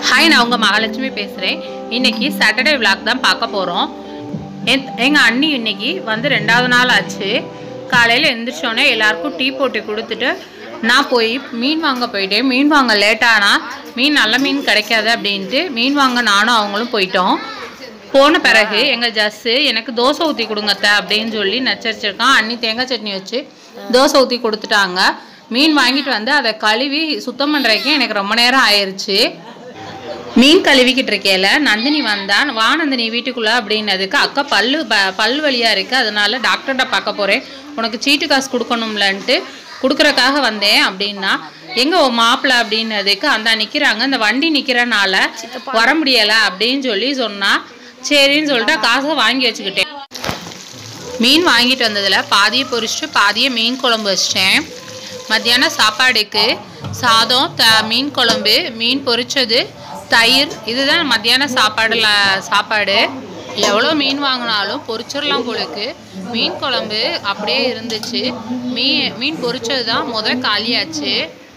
Hi நான் உங்கள் மகாலட்சுமி பேசுகிறேன் இன்னைக்கு சாட்டர்டே விளாக் தான் பார்க்க போகிறோம் எங்கள் அண்ணி இன்னைக்கு வந்து ரெண்டாவது நாள் ஆச்சு காலையில் எந்திரிச்சோடனே எல்லாருக்கும் டீ போட்டு கொடுத்துட்டு நான் போய் மீன் வாங்க போயிட்டேன் மீன் வாங்க லேட்டானா மீன் நல்ல மீன் கிடைக்காது அப்படின்ட்டு மீன் வாங்க நானும் அவங்களும் போயிட்டோம் போன பிறகு எங்கள் ஜஸ்ஸு எனக்கு தோசை ஊற்றி கொடுங்கத்த அப்படின்னு சொல்லி நச்சரிச்சிருக்கான் அண்ணி தேங்காய் சட்னி வச்சு தோசை ஊற்றி கொடுத்துட்டாங்க மீன் வாங்கிட்டு வந்து அதை கழுவி சுத்தம் பண்ணுறதுக்கே எனக்கு ரொம்ப நேரம் ஆயிருச்சு மீன் கழுவிக்கிட்டு இருக்கையில நந்தினி வந்தான் வா நந்தினி வீட்டுக்குள்ள அப்படின்னதுக்கு அக்கா பல்லு ப- பல் வலியா இருக்கு அதனால டாக்டர்கிட்ட பார்க்க போறேன் உனக்கு சீட்டு காசு கொடுக்கணும்லன்ட்டு கொடுக்கறக்காக வந்தேன் அப்படின்னா எங்க உன் மாப்பிள்ள அப்படின்னதுக்கு அந்த நிக்கிறாங்க இந்த வண்டி நிக்கிறனால வர முடியல அப்படின்னு சொல்லி சொன்னா சரின்னு சொல்லிட்டு காசை வாங்கி வச்சுக்கிட்டேன் மீன் வாங்கிட்டு வந்ததில் பாதியை பொரிச்சிட்டு பாதியை மீன் குழம்பு வச்சிட்டேன் மத்தியானம் சாப்பாடுக்கு சாதம் த மீன் குழம்பு மீன் பொரிச்சது தயிர் இதுதான் மத்தியான சாப்பாடுல சாப்பாடு எவ்வளோ மீன் வாங்கினாலும் பொரிச்சிடலாம் போலுக்கு மீன் குழம்பு அப்படியே இருந்துச்சு மீன் மீன் பொரிச்சது தான் முதல் காலியாச்சு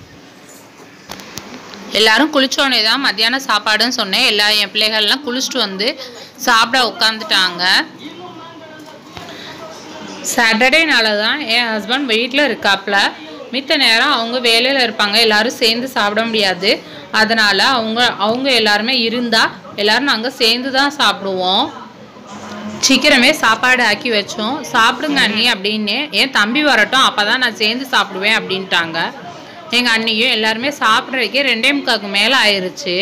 எல்லாரும் குளிச்சோடனே தான் மத்தியானம் சாப்பாடுன்னு சொன்னேன் எல்லா என் பிள்ளைகள்லாம் குளிச்சுட்டு வந்து சாப்பிட உட்காந்துட்டாங்க சாட்டர்டேனால தான் என் ஹஸ்பண்ட் வீட்டில் இருக்காப்புல மித்த நேரம் அவங்க வேலையில் இருப்பாங்க எல்லாரும் சேர்ந்து சாப்பிட முடியாது அதனால் அவங்க அவங்க எல்லாருமே இருந்தால் எல்லாரும் நாங்கள் சேர்ந்து தான் சாப்பிடுவோம் சீக்கிரமே சாப்பாடு ஆக்கி வச்சோம் சாப்பிடுங்க அண்ணி அப்படின்னு என் தம்பி வரட்டும் அப்போ தான் நான் சேர்ந்து சாப்பிடுவேன் அப்படின்ட்டாங்க எங்கள் அண்ணியும் எல்லாருமே சாப்பிட்றதுக்கே ரெண்டே முக்காக்கு மேலே ஆயிருச்சு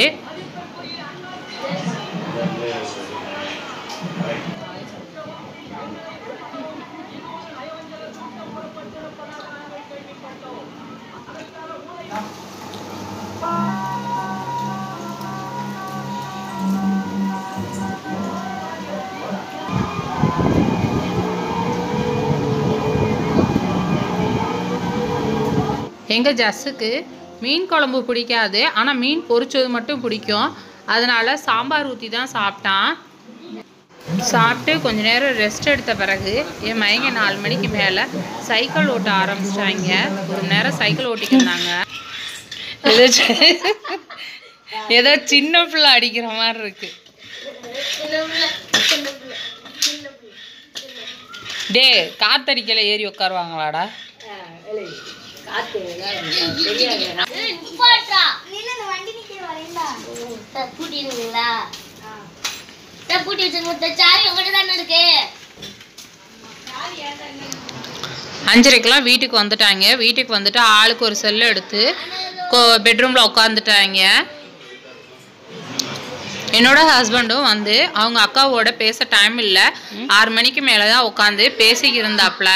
எங்கள் ஜஸ்ஸுக்கு மீன் குழம்பு பிடிக்காது ஆனால் மீன் பொரிச்சது மட்டும் பிடிக்கும் அதனால சாம்பார் ஊற்றி தான் சாப்பிட்டான் சாப்பிட்டு கொஞ்ச நேரம் ரெஸ்ட் எடுத்த பிறகு என் மைங்க நாலு மணிக்கு மேலே சைக்கிள் ஓட்ட ஆரம்பிச்சிட்டாங்க ஒரு நேரம் சைக்கிள் ஓட்டிக்கிருந்தாங்க ஏதோ சி- ஏதோ சின்ன பிள்ளை அடிக்கிற மாதிரி இருக்கு டே காத்தடிக்கல ஏறி உட்காருவாங்களாடா பூட்டிடுவீங்களா பூட்டி வச்சிருக்க சாவி உங்கள்கிட்ட தானே இருக்கு அஞ்சரைக்கெல்லாம் வீட்டுக்கு வந்துட்டாங்க வீட்டுக்கு வந்துட்டு ஆளுக்கு ஒரு செல்லு எடுத்து பெட்ரூமில் உட்காந்துட்டாங்க என்னோட ஹஸ்பண்டும் வந்து அவங்க அக்காவோட பேச டைம் இல்லை ஆறு மணிக்கு மேலே தான் உட்காந்து பேசிக்கிருந்தாப்புல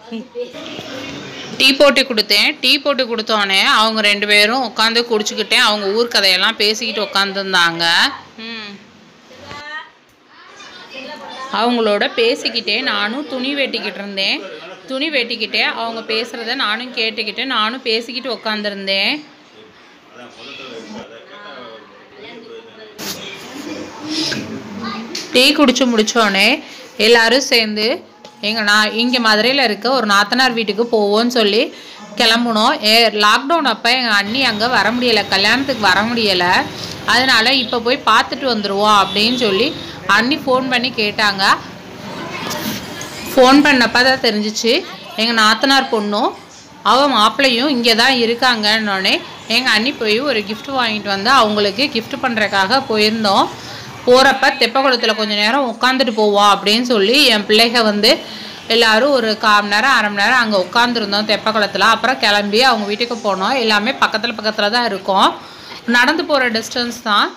டீ போட்டு கொடுத்தேன் டீ போட்டு கொடுத்தோடனே அவங்க ரெண்டு பேரும் உட்காந்து குடிச்சுக்கிட்டே அவங்க ஊர் கதையெல்லாம் பேசிக்கிட்டு உட்காந்துருந்தாங்க ம் அவங்களோட பேசிக்கிட்டே நானும் துணி வெட்டிக்கிட்டு இருந்தேன் துணி வெட்டிக்கிட்டே அவங்க பேசுகிறத நானும் கேட்டுக்கிட்டு நானும் பேசிக்கிட்டு உட்காந்துருந்தேன் டீ குடிச்சு முடிச்சோடனே எல்லாரும் சேர்ந்து எங்கள் நான் இங்கே மதுரையில் இருக்க ஒரு நாத்தனார் வீட்டுக்கு போவோம்னு சொல்லி கிளம்புனோம் ஏ லாக்டவுன் அப்போ எங்கள் அண்ணி அங்கே வர முடியலை கல்யாணத்துக்கு வர முடியலை அதனால இப்போ போய் பார்த்துட்டு வந்துடுவோம் அப்படின்னு சொல்லி அண்ணி ஃபோன் பண்ணி கேட்டாங்க ஃபோன் பண்ணப்போ தான் தெரிஞ்சிச்சு எங்கள் நாத்தனார் பொண்ணும் அவள் மாப்பிள்ளையும் இங்கே தான் இருக்காங்கன்னொடனே எங்கள் அண்ணி போய் ஒரு gift வாங்கிட்டு வந்து அவங்களுக்கு gift பண்ணுறதுக்காக போயிருந்தோம் போகிறப்ப தெப்பக்குளத்தில் கொஞ்ச நேரம் உட்காந்துட்டு போவோம் அப்படின்னு சொல்லி என் பிள்ளைக வந்து எல்லாரும் ஒரு கால் மணி நேரம் அரை மணி நேரம் அங்கே உட்காந்துருந்தோம் தெப்பக்குளத்தில் அப்புறம் கிளம்பி அவங்க வீட்டுக்கு போனோம் எல்லாமே பக்கத்தில் பக்கத்தில் தான் இருக்கோம் நடந்து போகிற டிஸ்டன்ஸ் தான்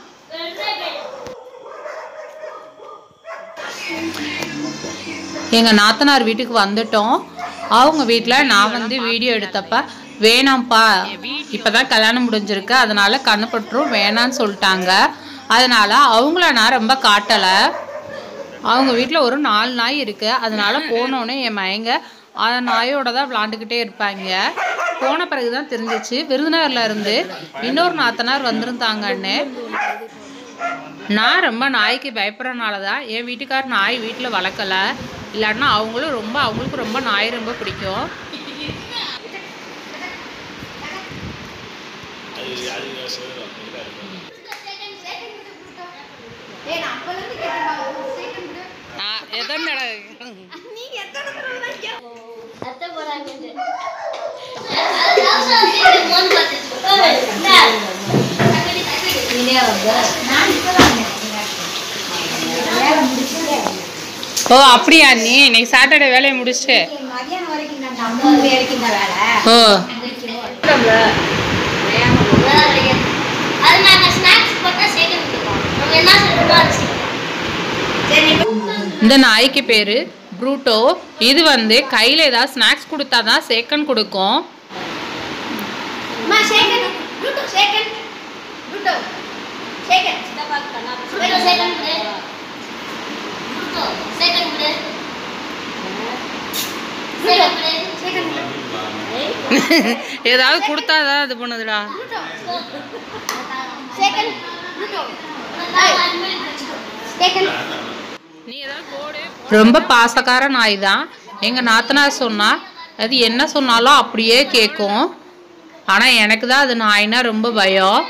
எங்கள் நாத்தனார் வீட்டுக்கு வந்துட்டோம் அவங்க வீட்டில் நான் வந்து வீடியோ எடுத்தப்ப வேணாம்ப்பா இப்போ தான் கல்யாணம் முடிஞ்சிருக்கு அதனால கண்ணு பற்றும் வேணான்னு சொல்லிட்டாங்க அதனால அவங்கள நான் ரொம்ப காட்டலை அவங்க வீட்டில் ஒரு நாலு நாய் இருக்கு அதனால போனோடனே என் மயங்க அந்த நாயோட தான் விளாண்டுக்கிட்டே இருப்பாங்க போன பிறகு தான் தெரிஞ்சிச்சு விருதுநகர்ல இருந்து இன்னொரு நாத்தனார் வந்திருந்தாங்கன்னு நான் ரொம்ப நாய்க்கு பயப்படுறனால தான் என் வீட்டுக்கார் நாய் வீட்டில் வளர்க்கல இல்லாட்டினா அவங்களும் ரொம்ப அவங்களுக்கு ரொம்ப நாய் ரொம்ப பிடிக்கும் என்னடா அத்தை போறாங்கன்னு அது ராசா வந்து போன் பார்த்துட்டு என்ன? தக்கடி, தக்கடி. ஓ அப்படியா நீ இன்னைக்கு சாட்டர்டே வேலையை முடிச்சுட்டு மதியானம் வரைக்கும் தான் மூணு வரைக்கும் தான் வேலை ஓ அதான் கிடையாது. அது நாங்க ஸ்நாக்ஸ் போட்டா சேர்க்க முடியும் நம்ம என்ன சொல்றோமோ அது செய்யணும். இந்த நாய்க்கு பேர் ப்ரூட்டோ இது வந்து கையில் ஏதாவது ஸ்நாக்ஸ் கொடுத்தா தான் சேக்கன் கொடுக்கும் அம்மா சேகன் ப்ளூட்டோ சேகன் ப்ளூட்டோ சேகன் சித்தப்பாக்கு கண்ணா புருட்டோ second கொடு. புருட்டோ second கொடு. second கொடு. சேகன் ஏதாவது கொடுத்தா தான் இது பண்ணுதுடா சேகன் ப்ளூட்டோ உனக்காக அஞ்சு மணிக்கு வச்சுக்கோ. சேகன் நீ ஏதாவது போடு ரொம்ப பாசக்கார நாய் தான் எங்கள் நாத்தனார் சொன்னா அது என்ன சொன்னாலும் அப்படியே கேட்கும் ஆனால் எனக்கு தான் அது நாய்னா ரொம்ப பயம்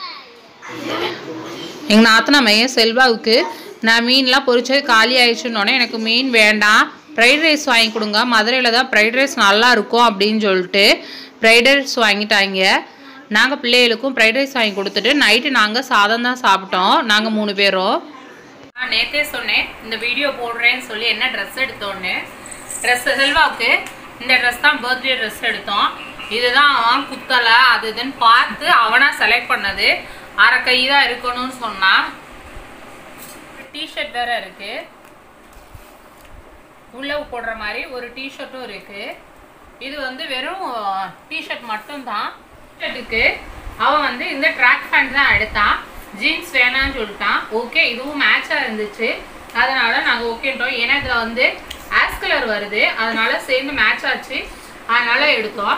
எங்கள் நாத்தனா மையன் செல்வாவுக்கு நான் மீன்லாம் பொரிச்சது காலி ஆயிடுச்சுன்னொடனே எனக்கு மீன் வேண்டாம் ஃப்ரைட் ரைஸ் வாங்கி கொடுங்க மதுரையில் தான் ஃப்ரைட் ரைஸ் நல்லா இருக்கும் அப்படின்னு சொல்லிட்டு ஃப்ரைட் ரைஸ் வாங்கிட்டாங்க நாங்கள் பிள்ளைகளுக்கும் ஃப்ரைட் ரைஸ் வாங்கி கொடுத்துட்டு நைட்டு நாங்கள் சாதம் தான் சாப்பிட்டோம் நாங்கள் மூணு பேரும் நான் நேத்தே சொன்னேன் இந்த வீடியோ போடுறேன்னு சொல்லி என்ன ட்ரெஸ் எடுத்தோன்னு ட்ரெஸ் செல்வாவுக்கு இந்த ட்ரெஸ் தான் பர்த்டே ட்ரெஸ் எடுத்தோம் இதுதான் அவன் குத்தலை அது இதுன்னு பார்த்து அவனா செலக்ட் பண்ணது அரை கை தான் இருக்கணும்னு சொன்னான் டிஷர்ட் வேற இருக்கு உள்ள போடுற மாதிரி ஒரு டிஷர்ட்டும் இருக்கு இது வந்து வெறும் டிஷர்ட் மட்டும்தான் டிஷர்ட்டுக்கு அவன் வந்து இந்த ட்ராக் பேண்ட் தான் எடுத்தான் ஜீன்ஸ் வேணாம்னு சொல்லிட்டான் ஓகே இதுவும் மேட்சாக இருந்துச்சு அதனால நாங்கள் ஓகேன்றோம் ஏன்னா இதில் வந்து ஆஸ் கலர் வருது அதனால சேர்ந்து மேட்ச் ஆச்சு அதனால எடுத்தோம்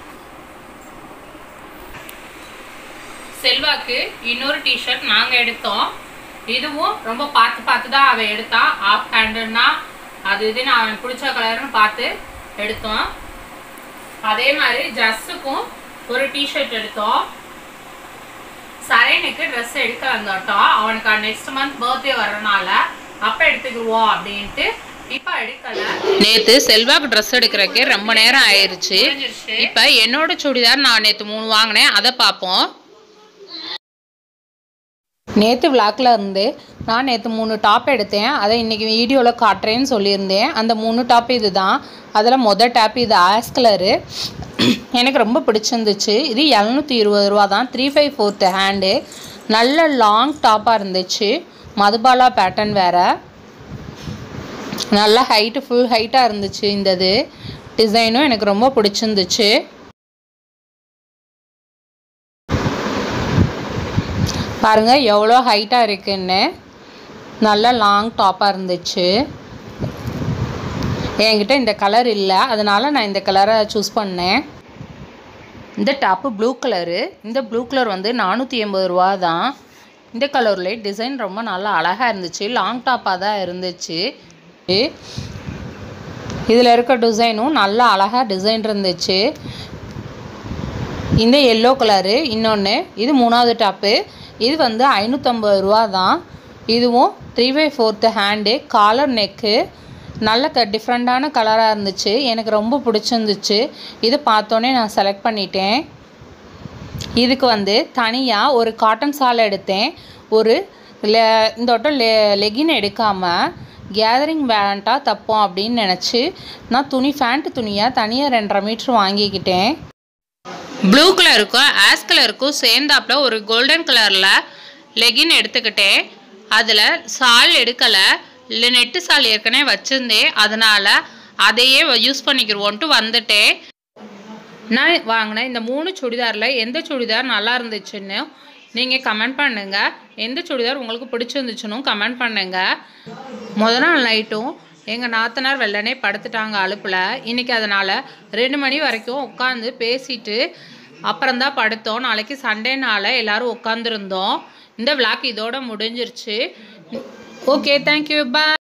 செல்வாக்கு இன்னொரு டிஷர்ட் நாங்கள் எடுத்தோம் இதுவும் ரொம்ப பார்த்து பார்த்து தான் அவன் எடுத்தான் ஆஃப் ஹேண்டுன்னா அது இதுன்னு அவன் பிடிச்ச கலர்னு பார்த்து எடுத்தோம் அதே மாதிரி ஜஸ்ஸுக்கும் ஒரு டிஷர்ட் எடுத்தோம் சரேனுக்கு ட்ரெஸ் எடுக்க வந்துட்டோம் அவனுக்கு நெக்ஸ்ட் மந்த் பர்த்டே வர்றனால அப்போ எடுத்துக்குவோம் அப்படின்ட்டு இப்போ எடுக்கல நேத்து செல்வாக்கு ட்ரெஸ் எடுக்கிறதுக்கே ரொம்ப நேரம் ஆயிருச்சு இப்போ என்னோட சுடிதார் நான் நேற்று மூணு வாங்கினேன் அதை பார்ப்போம் நேற்று விளாக்ல இருந்து நான் நேற்று மூணு டாப் எடுத்தேன் அதை இன்றைக்கி வீடியோவில் காட்டுறேன்னு சொல்லியிருந்தேன் அந்த மூணு டாப் இது தான் அதில் மொதல் டாப் இது ஆஸ் கலரு எனக்கு ரொம்ப பிடிச்சிருந்துச்சு இது எழுநூற்றி இருபது ரூபா தான் த்ரீ ஃபைவ் ஃபோர்த்து ஹேண்டு நல்ல லாங் டாப்பாக இருந்துச்சு மதுபாலா பேட்டர்ன் வேறு நல்ல ஹைட்டு ஃபுல் ஹைட்டாக இருந்துச்சு இந்த இது டிசைனும் எனக்கு ரொம்ப பிடிச்சிருந்துச்சு பாருங்க எவ்வளோ ஹைட்டாக இருக்குன்னு நல்ல லாங் டாப்பாக இருந்துச்சு என்கிட்ட இந்த கலர் இல்லை அதனால நான் இந்த கலரை சூஸ் பண்ணேன் இந்த டாப்பு ப்ளூ கலரு இந்த ப்ளூ கலர் வந்து நானூற்றி எண்பது ரூபா தான் இந்த கலர்லேயே டிசைன் ரொம்ப நல்லா அழகாக இருந்துச்சு லாங் டாப்பாக தான் இருந்துச்சு இதில் இருக்க டிசைனும் நல்லா அழகாக டிசைன் இருந்துச்சு இந்த எல்லோ கலரு இன்னொன்று இது மூணாவது டாப்பு இது வந்து ஐநூற்றம்பது ரூபா தான் இதுவும் three by fourth hand collar neck நல்ல க டிஃப்ரெண்ட்டான கலராக இருந்துச்சு எனக்கு ரொம்ப பிடிச்சிருந்துச்சு இது பார்த்தோன்னே நான் செலக்ட் பண்ணிட்டேன் இதுக்கு வந்து தனியாக ஒரு காட்டன் சால் எடுத்தேன் ஒரு லெ இந்த வட்டம் லெ லெகின் எடுக்காமல் கேதரிங் வேண்டாம் தப்போம் அப்படின்னு நினச்சி நான் துணி ஃபேண்ட்டு துணியாக தனியாக ரெண்டரை மீட்ரு வாங்கிக்கிட்டேன் ப்ளூ கலருக்கும் ஆஸ் கலருக்கும் சேர்ந்தாப்புல ஒரு கோல்டன் கலரில் லெகின் எடுத்துக்கிட்டேன் அதில் சால் எடுக்கலை இல்லை நெட்டு சால் ஏற்கனவே வச்சுருந்தேன் அதனால் அதையே யூஸ் பண்ணிக்கிருவோன்ட்டு வந்துட்டேன் நான் வாங்கின இந்த மூணு சுடிதாரில் எந்த சுடிதார் நல்லா இருந்துச்சுன்னு நீங்கள் கமெண்ட் பண்ணுங்கள் எந்த சுடிதார் உங்களுக்கு பிடிச்சிருந்துச்சுன்னு கமெண்ட் பண்ணுங்கள் முத நாள் நைட்டும் எங்கள் நாத்தனார் வெள்ளனே படுத்துட்டாங்க அலுப்பில் இன்றைக்கி அதனால் ரெண்டு மணி வரைக்கும் உட்காந்து பேசிட்டு அப்புறம்தான் படுத்தோம் நாளைக்கு சண்டேனால எல்லோரும் உட்காந்துருந்தோம் இந்த விளாக் இதோட முடிஞ்சிருச்சு ஓகே தேங்க்யூ பாய்